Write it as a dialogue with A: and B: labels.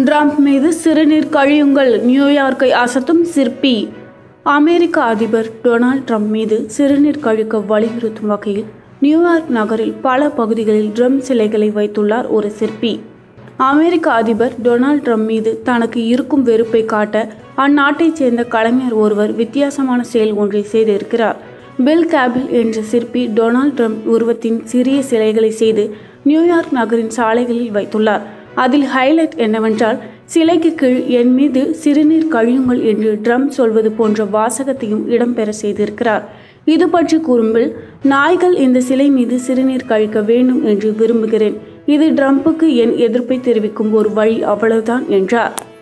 A: Trump மீது சிறுநீர் கழியுங்கள் நியூயார்க்கை அசத்தும் சிற்பி அமெரிக்க அதிபர் டொனால்ட் ட்ரம்ப் மீது சிறுநீர் கழிக்க வலியுறுத்தும் வகையில் நியூயார்க் நகரில் பல பகுதிகளில் ட்ரம் சிலைகளை வைத்துள்ளார் ஒரு சிற்பி அமெரிக்க அதிபர் டொனால்ட் ட்ரம்ப் மீது தனக்கு இருக்கும் வெறுப்பை காட்ட அந்நாட்டைச் சேர்ந்த கலைஞர் ஒருவர் வித்தியாசமான செயல் ஒன்றை செய்திருக்கிறார் பில் கேபிள் என்ற சிற்பி டொனால்ட் ட்ரம்ப் உருவத்தின் சிறிய சிலைகளை செய்து நியூயார்க் நகரின் சாலைகளில் வைத்துள்ளார் அதில் ஹைலைட் என்னவென்றால் சிலைக்கு கீழ் என் மீது சிறுநீர் கழியுங்கள் என்று ட்ரம் சொல்வது போன்ற வாசகத்தையும் இடம்பெற செய்திருக்கிறார் இது பற்றி கூறும்பில் நாய்கள் இந்த சிலை மீது சிறுநீர் கழிக்க வேண்டும் என்று விரும்புகிறேன் இது ட்ரம்புக்கு என் எதிர்ப்பை தெரிவிக்கும் ஒரு வழி அவ்வளவுதான் என்றார்